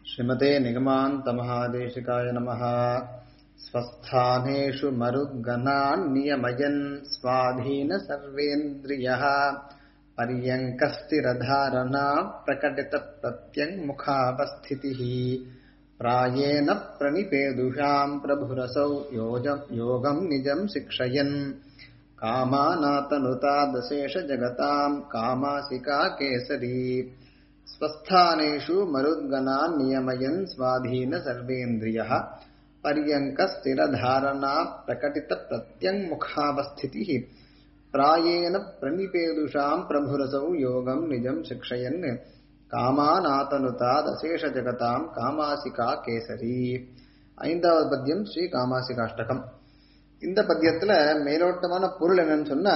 श्रीमते निगमान्तमहादेशिकाय नमः स्वस्थानेषु मरुद्गणान्नियमयन् स्वाधीन सर्वेन्द्रियः पर्यङ्कस्थिरधारणा प्रकटितप्रत्यङ्मुखावस्थितिः प्रायेण प्रणिपेदुषाम् प्रभुरसौ योज- योगम् निजम् शिक्षयन् कामानातनुतादशेषजगताम् कामासिका केसरी स्वस्थानेषु मरुद्गणान् नियमयन् स्वाधीन सर्वेन्द्रियः पर्यङ्कस्थिरधारणा प्रकटितप्रत्यङ्मुखावस्थितिः प्रायेण प्रणिपेदुषाम् प्रभुरसौ योगम् निजम् शिक्षयन् காமாநாதனுதாதசேஷஜகதாம் காமாசிகா கேசரி ஐந்தாவது பத்தியம் ஸ்ரீ காமாசிகாஷ்டகம் இந்த பத்தியத்துல மேலோட்டமான பொருள் என்னன்னு சொன்னா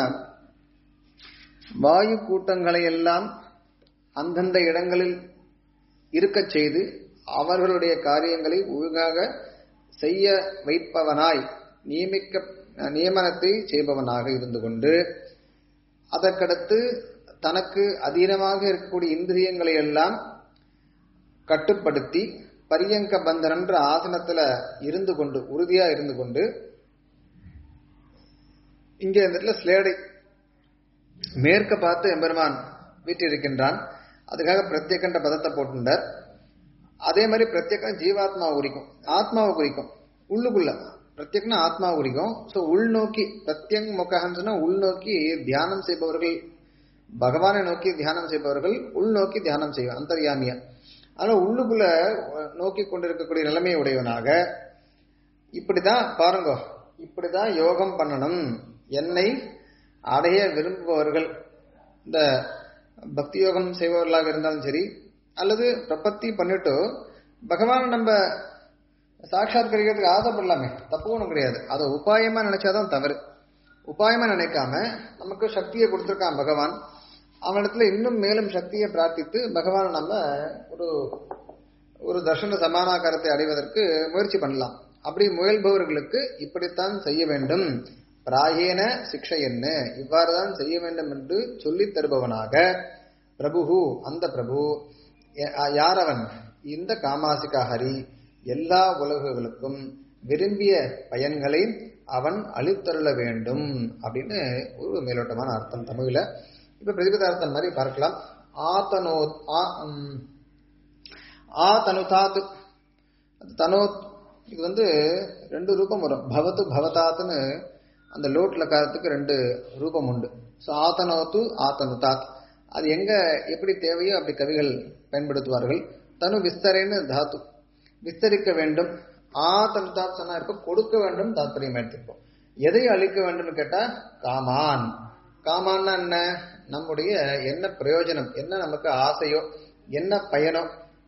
வாயு கூட்டங்களை எல்லாம் அந்தந்த இடங்களில் இருக்கச் செய்து அவர்களுடைய காரியங்களை ஒழுங்காக செய்ய வைப்பவனாய் நியமிக்க நியமனத்தை செய்பவனாக இருந்து கொண்டு அதற்கடுத்து தனக்கு அதீனமாக இருக்கக்கூடிய இந்திரியங்களை எல்லாம் கட்டுப்படுத்தி பரியங்க பந்தனன்ற ஆசனத்துல இருந்து கொண்டு உறுதியா இருந்து கொண்டு இங்க இந்த இடத்துல ஸ்லேடை மேற்க பார்த்து எம்பெருமான் வீட்டிருக்கின்றான் அதுக்காக பிரத்யேகன்ற பதத்தை போட்டுட்டார் அதே மாதிரி பிரத்யேகம் ஜீவாத்மாவை குறிக்கும் ஆத்மாவை குறிக்கும் உள்ளுக்குள்ள பிரத்யேகம்னா ஆத்மாவை குறிக்கும் ஸோ உள்நோக்கி பிரத்யங் முகன்னு சொன்னா உள்நோக்கி தியானம் செய்பவர்கள் பகவானை நோக்கி தியானம் செய்பவர்கள் உள்நோக்கி தியானம் செய்வோம் அந்தர்யாமியா ஆனா உள்ளுக்குள்ள நோக்கி கொண்டிருக்கக்கூடிய நிலைமை உடையவனாக இப்படிதான் பாருங்க இப்படிதான் யோகம் பண்ணணும் என்னை அடைய விரும்புபவர்கள் இந்த பக்தி யோகம் செய்பவர்களாக இருந்தாலும் சரி அல்லது பிரபத்தி பண்ணிட்டு பகவான் நம்ம சாட்சாத்கரிக்கிறதுக்கு ஆசைப்படலாமே தப்பு ஒன்றும் கிடையாது அதை உபாயமா நினைச்சாதான் தவறு உபாயமா நினைக்காம நமக்கு சக்தியை கொடுத்திருக்கான் பகவான் அவனிடத்துல இன்னும் மேலும் சக்தியை பிரார்த்தித்து பகவான் நம்ம ஒரு ஒரு தர்ஷன சமானாகாரத்தை அடைவதற்கு முயற்சி பண்ணலாம் அப்படி முயல்பவர்களுக்கு இப்படித்தான் செய்ய வேண்டும் பிராயேன சிக்ஷை என்ன இவ்வாறு தான் செய்ய வேண்டும் என்று சொல்லித் தருபவனாக பிரபு அந்த பிரபு யார் அவன் இந்த காமாசிகா ஹரி எல்லா உலகுகளுக்கும் விரும்பிய பயன்களை அவன் அளித்தருள வேண்டும் அப்படின்னு ஒரு மேலோட்டமான அர்த்தம் தமிழ்ல இப்ப பிரதிபதார்த்தம் மாதிரி பார்க்கலாம் ஆதனோ ஆ தனுதாத் தனோத் இது வந்து ரெண்டு ரூபம் வரும் பவத்து பவதாத்னு அந்த லோட்ல காரத்துக்கு ரெண்டு ரூபம் உண்டு ஸோ ஆத்தனோத்து ஆத்தனுதாத் அது எங்க எப்படி தேவையோ அப்படி கவிகள் பயன்படுத்துவார்கள் தனு விஸ்தரைன்னு தாத்து விஸ்தரிக்க வேண்டும் ஆத்தனுதாத் சொன்னா இப்ப கொடுக்க வேண்டும் தாத்பரியம் எடுத்துப்போம் எதை அழிக்க வேண்டும்னு கேட்டா காமான் காமான்னா என்ன நம்முடைய என்ன பிரயோஜனம் என்ன நமக்கு ஆசையோ என்ன பயனோ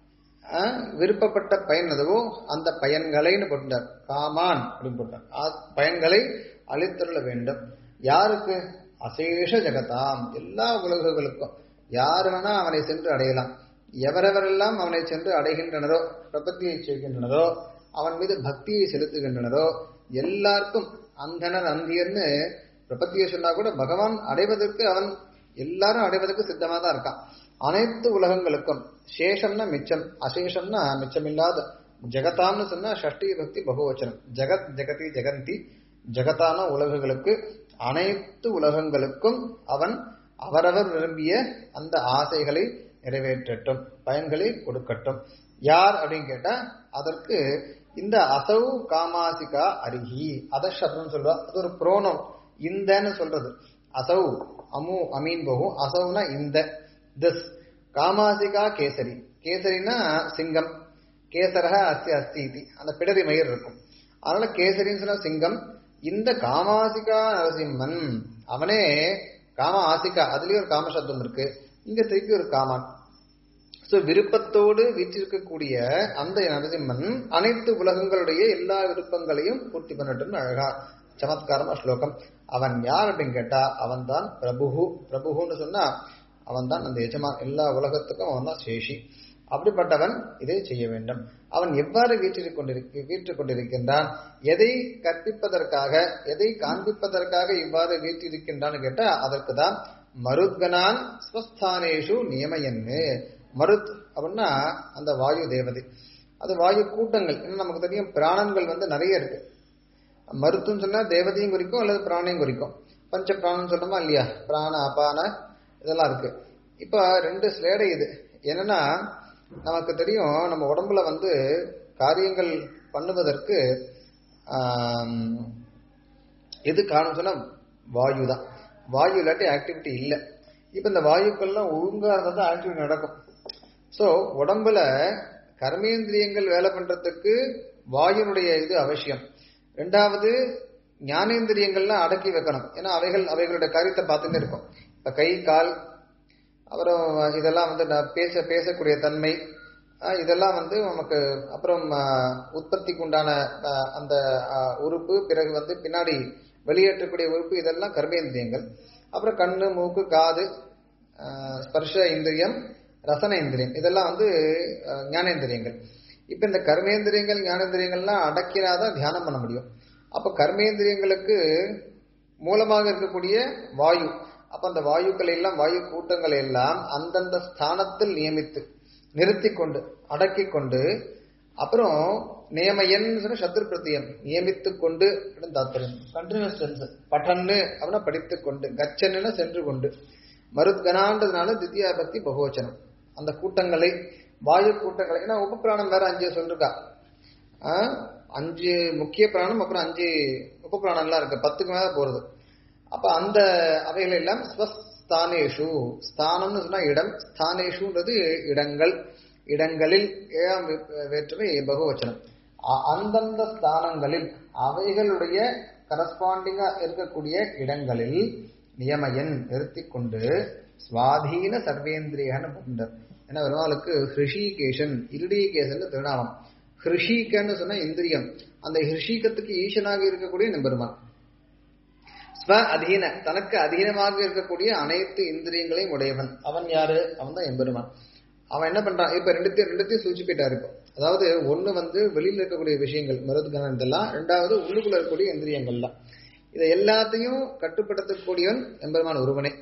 விருப்பப்பட்ட பயன் எதுவோ அந்த பயன்களைன்னு போட்டார் காமான் அப்படின்னு போட்டார் பயன்களை அளித்தருள வேண்டும் யாருக்கு அசேஷ ஜெகதாம் எல்லா உலகுகளுக்கும் யார் வேணா அவனை சென்று அடையலாம் எவரெவரெல்லாம் அவனை சென்று அடைகின்றனரோ பிரபத்தியை செய்கின்றனரோ அவன் மீது பக்தியை செலுத்துகின்றனரோ எல்லாருக்கும் அந்தனர் அந்தியர்னு பிரபத்தியை சொன்னா கூட பகவான் அடைவதற்கு அவன் எல்லாரும் அடைவதற்கு சித்தமா தான் இருக்கான் அனைத்து உலகங்களுக்கும் சேஷம்னா மிச்சம் அசேஷம்னா மிச்சமில்லாத ஜெகதான்னு சொன்னா ஷஷ்டி பக்தி பகுவச்சனம் ஜெகத் ஜெகதி ஜெகந்தி ஜெகத்தான உலகுகளுக்கு அனைத்து உலகங்களுக்கும் அவன் அவரவர் விரும்பிய அந்த ஆசைகளை நிறைவேற்றட்டும் பயன்களை கொடுக்கட்டும் யார் அப்படின்னு கேட்டா அதற்கு இந்த அசௌ காமாசிகா அருகி அத சப்தம் சொல்றா அது ஒரு புரோனம் இந்தன்னு சொல்றது அசௌ அமு அமீன் போகும் அசௌனா இந்த திஸ் காமாசிகா கேசரி கேசரினா சிங்கம் கேசரக அஸ்தி அஸ்தி இது அந்த பிடரி மயிர் இருக்கும் அதனால கேசரின்னு சொன்னா சிங்கம் இந்த காமாசிகா நரசிம்மன் அவனே காம ஆசிகா அதுலயும் ஒரு காமசப்தம் இருக்கு இங்க திருப்பி ஒரு காமான் சோ விருப்பத்தோடு வீற்றிருக்கக்கூடிய அந்த நரசிம்மன் அனைத்து உலகங்களுடைய எல்லா விருப்பங்களையும் பூர்த்தி பண்ணட்டும் அழகா சமத்காரமா ஸ்லோகம் அவன் யார் அப்படின்னு கேட்டா அவன் தான் பிரபுகு பிரபுகுன்னு சொன்னா அவன் தான் அந்த எஜமான் எல்லா உலகத்துக்கும் அவன் தான் சேஷி அப்படிப்பட்டவன் இதை செய்ய வேண்டும் அவன் எவ்வாறு வீற்றிக் கொண்டிருக்க வீற்றுக் கொண்டிருக்கின்றான் எதை கற்பிப்பதற்காக எதை காண்பிப்பதற்காக இவ்வாறு வீற்றிருக்கின்றான்னு கேட்டா அதற்கு தான் மருத்கனான் ஸ்வஸ்தானேஷு நியமயன்னு மருத் அப்படின்னா அந்த வாயு தேவதை அது வாயு கூட்டங்கள் இன்னும் நமக்கு தெரியும் பிராணங்கள் வந்து நிறைய இருக்கு மருத்துவம் சொன்னா தேவதையும் குறிக்கும் அல்லது பிராணையும் குறிக்கும் பஞ்ச பிராணம் சொன்னோமா இல்லையா பிராண அபான இதெல்லாம் இருக்கு இப்ப ரெண்டு ஸ்லேடை இது என்னன்னா நமக்கு தெரியும் நம்ம உடம்புல வந்து காரியங்கள் பண்ணுவதற்கு எது காரணம் சொன்னா வாயு தான் வாயு இல்லாட்டி ஆக்டிவிட்டி இல்லை இப்ப இந்த வாயுக்கள்லாம் ஒழுங்கா இருந்தால் தான் ஆக்டிவிட்டி நடக்கும் ஸோ உடம்புல கர்மேந்திரியங்கள் வேலை பண்றதுக்கு வாயுனுடைய இது அவசியம் ரெண்டாவது ஞானேந்திரியங்கள்லாம் அடக்கி வைக்கணும் ஏன்னா அவைகள் அவைகளுடைய காரியத்தை பார்த்துட்டு இருக்கும் இப்ப கை கால் அப்புறம் இதெல்லாம் வந்து பேச பேசக்கூடிய தன்மை இதெல்லாம் வந்து நமக்கு அப்புறம் உற்பத்திக்கு உண்டான அந்த உறுப்பு பிறகு வந்து பின்னாடி வெளியேற்றக்கூடிய உறுப்பு இதெல்லாம் கர்மேந்திரியங்கள் அப்புறம் கண்ணு மூக்கு காது ஸ்பர்ஷ இந்திரியம் ரசன இந்திரியம் இதெல்லாம் வந்து ஞானேந்திரியங்கள் இப்ப இந்த கர்மேந்திரியங்கள் ஞானேந்திரியங்கள்லாம் அடக்கினாதான் தியானம் பண்ண முடியும் அப்ப கர்மேந்திரியங்களுக்கு மூலமாக இருக்கக்கூடிய வாயு அப்ப அந்த வாயுக்களை எல்லாம் வாயு கூட்டங்களை எல்லாம் அந்தந்த ஸ்தானத்தில் நியமித்து நிறுத்தி கொண்டு அடக்கி கொண்டு அப்புறம் நியமயன் சத்ரு பிரத்தியம் நியமித்து கொண்டு தாத்பரியம் கண்டினியூஸ் டென்ஸ் பட்டன்னு அப்படின்னா படித்து கொண்டு கச்சன்னு சென்று கொண்டு மருத்கனான்றதுனால தித்தியா பக்தி பகவச்சனம் அந்த கூட்டங்களை வாயு கூட்டங்களை ஏன்னா உபப்பிராணம் வேற அஞ்சு சொல்லிருக்கா அஞ்சு முக்கிய பிராணம் அப்புறம் அஞ்சு உபப்பிராணம்லாம் இருக்கு பத்துக்கு மேல போறது அப்ப அந்த அவைகள் எல்லாம் ஸ்வஸ்தானேஷு ஸ்தானம்னு சொன்னா இடம் ஸ்தானேஷுன்றது இடங்கள் இடங்களில் ஏழாம் வேற்றுமை பகுவச்சனம் அந்தந்த ஸ்தானங்களில் அவைகளுடைய கரஸ்பாண்டிங்கா இருக்கக்கூடிய இடங்களில் நியமயன் நிறுத்தி கொண்டு சுவாதீன சர்வேந்திரியன்னு புண்டர் ஏன்னா பெருமாளுக்கு ஹிருஷிகேஷன் இருடிகேசன் திருநாமம் ஹிருஷிகன்னு சொன்ன இந்திரியம் அந்த ஹிருஷிகத்துக்கு ஈசனாக இருக்கக்கூடிய நம்பெருமான் ஸ்வ அதீன தனக்கு அதீனமாக இருக்கக்கூடிய அனைத்து இந்திரியங்களையும் உடையவன் அவன் யாரு அவன் தான் எம்பெருமான் அவன் என்ன பண்றான் இப்ப ரெண்டுத்தையும் ரெண்டுத்தையும் சூச்சிப்பிட்டாரு இப்போ அதாவது ஒண்ணு வந்து வெளியில இருக்கக்கூடிய விஷயங்கள் மருதுகணம் இதெல்லாம் ரெண்டாவது உள்ளுக்குள்ள இருக்கக்கூடிய இந்திரியங்கள்லாம் இதை எல்லாத்தையும் கட்டுப்படுத்தக்கூடியவன் எம்பெருமான் ஒருவனே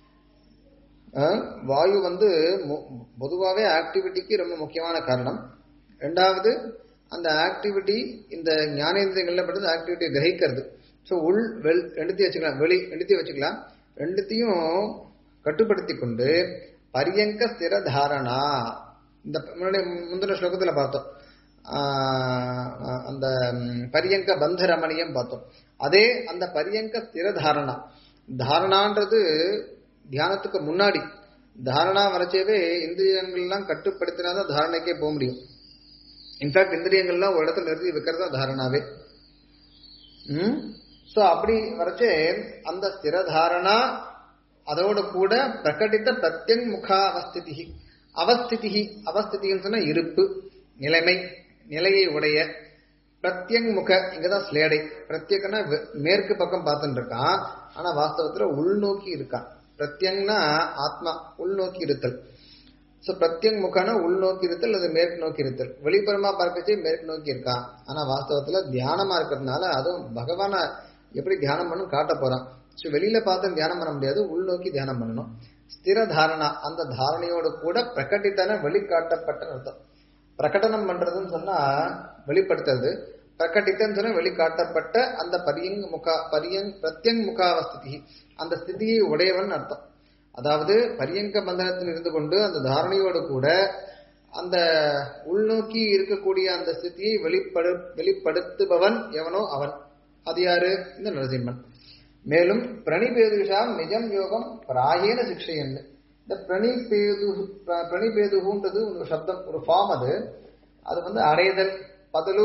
வாயு வந்து பொதுவாகவே ஆக்டிவிட்டிக்கு ரொம்ப முக்கியமான காரணம் ரெண்டாவது அந்த ஆக்டிவிட்டி இந்த ஞானேந்திரியங்கள்ல படுறது ஆக்டிவிட்டி கிரகிக்கிறது ஸோ உள் வெள் ரெண்டுத்தையும் வச்சுக்கலாம் வெளி ரெண்டுத்தையும் வச்சுக்கலாம் ரெண்டுத்தையும் கட்டுப்படுத்தி கொண்டு பரியங்க ஸ்திர தாரணா இந்த முன்னாடி முந்தின ஸ்லோகத்தில் பார்த்தோம் அந்த பரியங்க பந்த ரமணியம் பார்த்தோம் அதே அந்த பரியங்க ஸ்திர தாரணா தாரணான்றது தியானத்துக்கு முன்னாடி தாரணா வரைச்சவே இந்திரியங்கள்லாம் கட்டுப்படுத்தினாதான் தாரணைக்கே போக முடியும் இன்ஃபேக்ட் இந்திரியங்கள்லாம் ஒரு இடத்துல நிறுத்தி வைக்கிறது தான் தாரணாவே ம் ஸோ அப்படி வரைச்சே அந்த ஸ்திர தாரணா அதோட கூட பிரகடித்த பிரத்யங் முகா அவஸ்திதி அவஸ்திதி அவஸ்திதின்னு சொன்னா இருப்பு நிலைமை நிலையை உடைய பிரத்யங் முக இங்கதான் ஸ்லேடை பிரத்யேகனா மேற்கு பக்கம் பார்த்துட்டு இருக்கான் ஆனா வாஸ்தவத்துல உள்நோக்கி இருக்கான் பிரத்யங்னா ஆத்மா உள்நோக்கி இருத்தல் ஸோ பிரத்யங் முகனா உள்நோக்கி இருத்தல் அது மேற்கு நோக்கி இருத்தல் வெளிப்புறமா பார்க்கச்சே மேற்கு நோக்கி இருக்கான் ஆனா வாஸ்தவத்துல தியானமா இருக்கிறதுனால அதுவும் பகவான எப்படி தியானம் பண்ணும் காட்ட போறான் ஸோ வெளியில பார்த்து தியானம் பண்ண முடியாது உள்நோக்கி தியானம் பண்ணணும் ஸ்திர தாரணா அந்த தாரணையோடு கூட பிரகட்டித்தன வெளிக்காட்டப்பட்ட அர்த்தம் பிரகடனம் பண்றதுன்னு சொன்னா வெளிப்படுத்துறது பிரகட்டித்தன்னு சொன்னா வெளிக்காட்டப்பட்ட அந்த பரியங் முகா பரியங் பிரத்யங் முகாவஸ்திதி அந்த ஸ்திதியை உடையவன் அர்த்தம் அதாவது பரியங்க பந்தனத்தில் இருந்து கொண்டு அந்த தாரணையோடு கூட அந்த உள்நோக்கி இருக்கக்கூடிய அந்த ஸ்திதியை வெளிப்படு வெளிப்படுத்துபவன் எவனோ அவன் அது யாரு இந்த நரசிம்மன் மேலும் பிரணிபேதுஷாம் நிஜம் யோகம் பிராயேன சிக்ஷையன் இந்த பிரணிபேது பிரணிபேதுன்றது ஒரு சப்தம் ஒரு ஃபார்ம் அது அது வந்து அடைதல் பதலு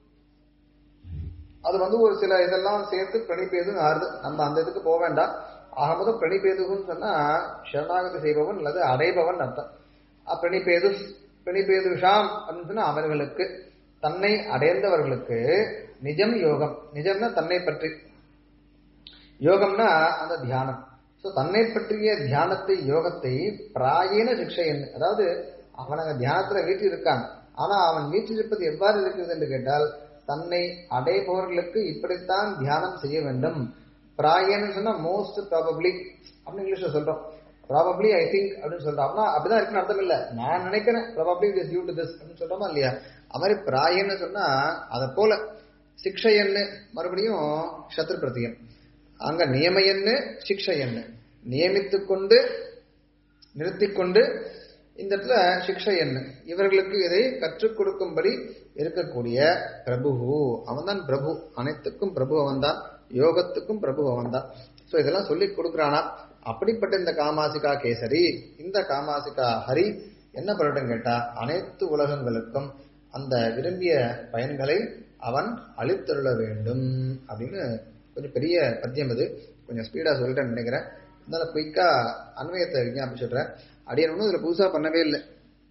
அது வந்து ஒரு சில இதெல்லாம் சேர்த்து பிரணிபேதுன்னு ஆறுது நம்ம அந்த இதுக்கு போக வேண்டாம் ஆக முதல் பிரணிபேதுன்னு சொன்னா சரணாகதி செய்பவன் அல்லது அடைபவன் அர்த்தம் பிரணிபேது பிரணிபேதுஷாம் அப்படின்னு சொன்னா அவர்களுக்கு தன்னை அடைந்தவர்களுக்கு நிஜம் யோகம் நிஜம்னா தன்னை பற்றி யோகம்னா அந்த தியானம் ஸோ தன்னை பற்றிய தியானத்தை யோகத்தை பிராயீன சிக்ஷையன் அதாவது அவன் அங்க தியானத்துல வீட்டில் இருக்கான் ஆனா அவன் வீட்டில் இருப்பது எவ்வாறு இருக்கிறது என்று கேட்டால் தன்னை அடைபவர்களுக்கு இப்படித்தான் தியானம் செய்ய வேண்டும் பிராயன்னு சொன்னா மோஸ்ட் ப்ராபப்ளி அப்படின்னு இங்கிலீஷ்ல சொல்றோம் ப்ராபப்ளி ஐ திங்க் அப்படின்னு சொல்றோம்னா அப்படிதான் இருக்குன்னு அர்த்தம் இல்ல நான் நினைக்கிறேன் probably it is due to this அப்படின்னு சொல்றோமா இல்லையா அது மாதிரி பிராயன்னு சொன்னா அதை போல சிக்ஷையன்னு மறுபடியும் சத்ரு பிரத்தியம் அங்க நியமையன்னு சிக்ஷையன்னு நியமித்து கொண்டு நிறுத்திக் கொண்டு இந்த இடத்துல சிக்ஷை என்ன இவர்களுக்கு இதை கற்றுக் கொடுக்கும்படி இருக்கக்கூடிய பிரபு அவன் தான் பிரபு அனைத்துக்கும் பிரபு அவன் தான் யோகத்துக்கும் பிரபு அவன் தான் ஸோ இதெல்லாம் சொல்லி கொடுக்குறானா அப்படிப்பட்ட இந்த காமாசிகா கேசரி இந்த காமாசிகா ஹரி என்ன பண்ணட்டும் கேட்டா அனைத்து உலகங்களுக்கும் அந்த விரும்பிய பயன்களை அவன் அளித்தருள வேண்டும் அப்படின்னு கொஞ்சம் பெரிய பத்தியம் இது கொஞ்சம் ஸ்பீடா சொல்லிட்டேன்னு நினைக்கிறேன் இருந்தாலும் குயிக்கா அன்வயத்தை விஞ்ஞாபிச்சுடுறேன் அடியன் ஒன்றும் இதுல புதுசா பண்ணவே இல்லை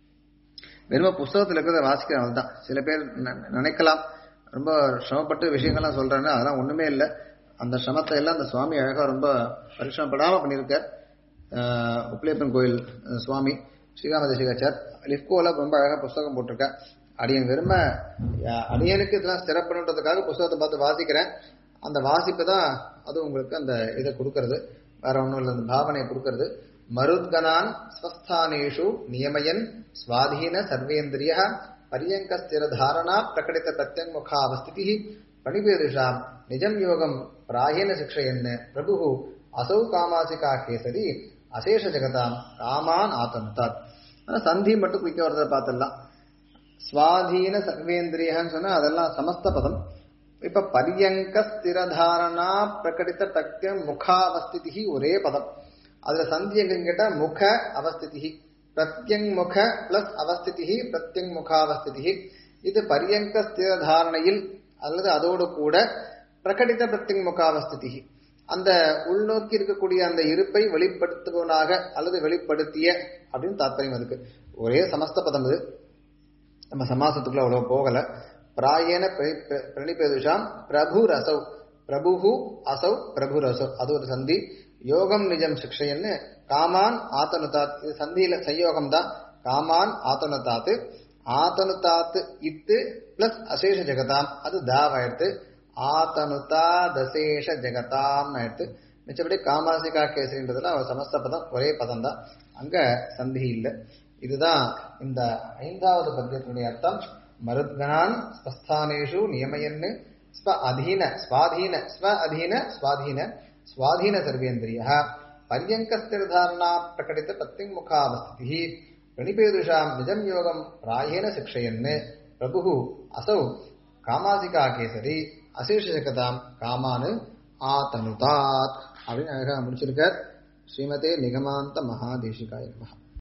வெறும் புஸ்தகத்தில் இருக்கிறத வாசிக்கிறவங்க தான் சில பேர் ந- நினைக்கலாம் ரொம்ப சிரமப்பட்டு விஷயங்கள்லாம் சொல்றேன்னு அதெல்லாம் ஒண்ணுமே இல்லை அந்த சிரமத்தை எல்லாம் அந்த சுவாமி அழகா ரொம்ப பரிசிரமப்படாம பண்ணியிருக்கார் ஆஹ் உப்பிலியப்பன் கோயில் அஹ், சுவாமி ஸ்ரீராம தேசிகாச்சார் லிப்கோல ரொம்ப அழகா புஸ்தகம் போட்டிருக்கேன் அடியன் வெறும அஹ், அடியனுக்கு இதெல்லாம் ஸ்திரப்பணுன்றதுக்காக புஸ்தகத்தை பார்த்து வாசிக்கிறேன் அந்த வாசிப்பு தான் அது உங்களுக்கு அந்த இதை கொடுக்கறது வேற ஒன்றும் இல்லை அந்த பாவனையை கொடுக்கறது மருத்கனான் ஸ்வஸ்தானேஷு நியமயன் ஸ்வாதீன சர்வேந்திரிய பரியங்க ஸ்திர தாரணா பிரகடித பிரத்யங்முகா அவஸ்திதி பணிபேதுஷாம் நிஜம் யோகம் பிராயேன சிக்ஷயன் பிரபு அசௌ காமாசிகா கேசரி அசேஷ ஜெகதாம் காமான் ஆத்தனுத்தாத் ஆனா சந்தி மட்டும் குயிக்க வரதை பார்த்துடலாம் ஸ்வாதீன சர்வேந்திரியன்னு சொன்னா அதெல்லாம் சமஸ்த பதம் இப்ப பரியங்க ஸ்திரதாரணா பிரகடித பிரத்யம் முகாவஸ்திதி ஒரே பதம் அதுல சந்தி எங்கன்னு கேட்டா முக அவஸ்திதி பிரத்யங் முக பிளஸ் அவஸ்திதி பிரத்யங் முகாவஸ்திதி இது பரியங்க ஸ்திரதாரணையில் அல்லது அதோடு கூட பிரகடித பிரத்யங் முகாவஸ்திதி அந்த உள்நோக்கி இருக்கக்கூடிய அந்த இருப்பை வெளிப்படுத்துவனாக அல்லது வெளிப்படுத்திய அப்படின்னு தாத்பரியம் அதுக்கு ஒரே சமஸ்த பதம் இது நம்ம சமாசத்துக்குள்ள அவ்வளவு போகல பிராயேன பிர- பிர- பிரணிபேதுஷாம் பிரபு ரசௌ பிரபுஹு அசௌ பிரபு ரசௌ அது ஒரு சந்தி யோகம் நிஜம் சிக்ஷைன்னு காமான் ஆத்தனுதாத் இது சந்தியில சையோகம் தான் காமான் ஆத்தனுதாத்து ஆத்தனுதாத்து இத்து பிளஸ் அசேஷ ஜெகதாம் அது தாவாயிடுத்து ஆத்தனுதா தசேஷ ஜெகதாம் எடுத்து மிச்சபடி காமாசிகா கேசரின்றதுல அவ சமஸ்த பதம் ஒரே பதம் தான் அங்க சந்தி இல்லை இதுதான் இந்த ஐந்தாவது பத்தியத்தினுடைய அர்த்தம் மருத்கனான் ஸ்வஸ்தானேஷு நியமயன்னு ஸ்வ அதீன ஸ்வாதீன ஸ்வ அதீன ஸ்வாதீன ஸ்வாதீன சர்வேந்திரிய பர்யங்கஸ்திரதாரணா பிரகடித பிரத்யங்முகாவஸ்திதி பிரணிபேதுஷாம் நிஜம் யோகம் பிராயேன சிக்ஷயன்னு பிரபு அசௌ காமாசிகா கேசரி அசேஷகதாம் காமானு ஆதனுதாத் அப்படின்னு அழகா முடிச்சிருக்கார் ஸ்ரீமதே நிகமாந்த மகாதேசிகாய நமஹ